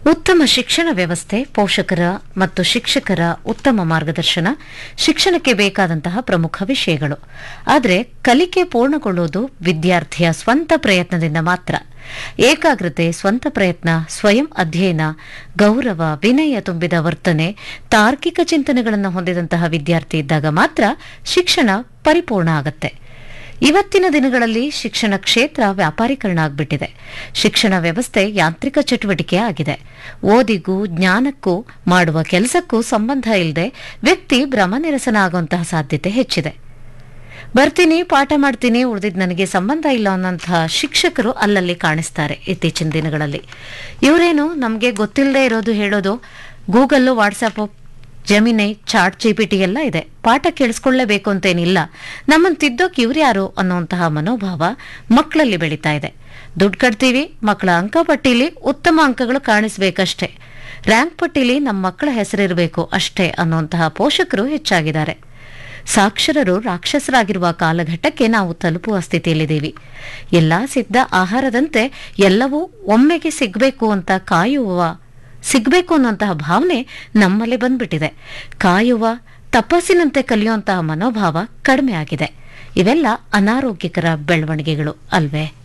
ಉತ್ತಮ ಶಿಕ್ಷಣ ವ್ಯವಸ್ಥೆ ಪೋಷಕರ ಮತ್ತು ಶಿಕ್ಷಕರ ಉತ್ತಮ ಮಾರ್ಗದರ್ಶನ ಶಿಕ್ಷಣಕ್ಕೆ ಬೇಕಾದಂತಹ ಪ್ರಮುಖ ವಿಷಯಗಳು ಆದರೆ ಕಲಿಕೆ ಪೂರ್ಣಗೊಳ್ಳುವುದು ವಿದ್ಯಾರ್ಥಿಯ ಸ್ವಂತ ಪ್ರಯತ್ನದಿಂದ ಮಾತ್ರ ಏಕಾಗ್ರತೆ ಸ್ವಂತ ಪ್ರಯತ್ನ ಸ್ವಯಂ ಅಧ್ಯಯನ ಗೌರವ ವಿನಯ ತುಂಬಿದ ವರ್ತನೆ ತಾರ್ಕಿಕ ಚಿಂತನೆಗಳನ್ನು ಹೊಂದಿದಂತಹ ವಿದ್ಯಾರ್ಥಿ ಇದ್ದಾಗ ಮಾತ್ರ ಶಿಕ್ಷಣ ಪರಿಪೂರ್ಣ ಆಗತ್ತೆ ಇವತ್ತಿನ ದಿನಗಳಲ್ಲಿ ಶಿಕ್ಷಣ ಕ್ಷೇತ್ರ ವ್ಯಾಪಾರೀಕರಣ ಆಗ್ಬಿಟ್ಟಿದೆ ಶಿಕ್ಷಣ ವ್ಯವಸ್ಥೆ ಯಾಂತ್ರಿಕ ಚಟುವಟಿಕೆ ಆಗಿದೆ ಓದಿಗೂ ಜ್ಞಾನಕ್ಕೂ ಮಾಡುವ ಕೆಲಸಕ್ಕೂ ಸಂಬಂಧ ಇಲ್ಲದೆ ವ್ಯಕ್ತಿ ಭ್ರಮನಿರಸನ ಆಗುವಂತಹ ಸಾಧ್ಯತೆ ಹೆಚ್ಚಿದೆ ಬರ್ತೀನಿ ಪಾಠ ಮಾಡ್ತೀನಿ ಉಳಿದಿದ್ ನನಗೆ ಸಂಬಂಧ ಇಲ್ಲ ಅನ್ನೋಂತಹ ಶಿಕ್ಷಕರು ಅಲ್ಲಲ್ಲಿ ಕಾಣಿಸ್ತಾರೆ ಇತ್ತೀಚಿನ ದಿನಗಳಲ್ಲಿ ಇವರೇನು ನಮಗೆ ಗೊತ್ತಿಲ್ಲದೆ ಇರೋದು ಹೇಳೋದು Google WhatsApp Gemini chat GPT ಎಲ್ಲ ಇದೆ ಪಾಠ ಕೇಳಿಸ್ಕೊಳ್ಳೇಬೇಕು ಅಂತೇನಿಲ್ಲ ನಮ್ಮನ್ನು ತಿದ್ದೋಕ್ ಇವ್ರ್ಯಾರು ಅನ್ನುವಂತಹ ಮನೋಭಾವ ಮಕ್ಕಳಲ್ಲಿ ಬೆಳೀತಾ ಇದೆ ದುಡ್ಡು ಕಟ್ತೀವಿ ಮಕ್ಕಳ ಅಂಕ ಪಟ್ಟಿಲಿ ಉತ್ತಮ ಅಂಕಗಳು ಕಾಣಿಸ್ಬೇಕಷ್ಟೇ ರ್ಯಾಂಕ್ ಪಟ್ಟಿಲಿ ನಮ್ಮ ಮಕ್ಕಳ ಹೆಸರಿರಬೇಕು ಅಷ್ಟೇ ಅನ್ನುವಂತಹ ಪೋಷಕರು ಹೆಚ್ಚಾಗಿದ್ದಾರೆ ಸಾಕ್ಷರರು ರಾಕ್ಷಸರಾಗಿರುವ ಕಾಲಘಟ್ಟಕ್ಕೆ ನಾವು ತಲುಪುವ ಸ್ಥಿತಿಯಲ್ಲಿದ್ದೀವಿ ಎಲ್ಲಾ ಸಿದ್ಧ ಆಹಾರದಂತೆ ಎಲ್ಲವೂ ಒಮ್ಮೆಗೆ ಸಿಗಬೇಕು ಅಂತ ಕಾಯುವ ಸಿಗಬೇಕು ಅನ್ನುವಂತಹ ಭಾವನೆ ನಮ್ಮಲ್ಲಿ ಬಂದ್ಬಿಟ್ಟಿದೆ ಕಾಯುವ ತಪಸ್ಸಿನಂತೆ ಕಲಿಯುವಂತಹ ಮನೋಭಾವ ಕಡಿಮೆ ಆಗಿದೆ ಇವೆಲ್ಲ ಅನಾರೋಗ್ಯಕರ ಬೆಳವಣಿಗೆಗಳು ಅಲ್ವೇ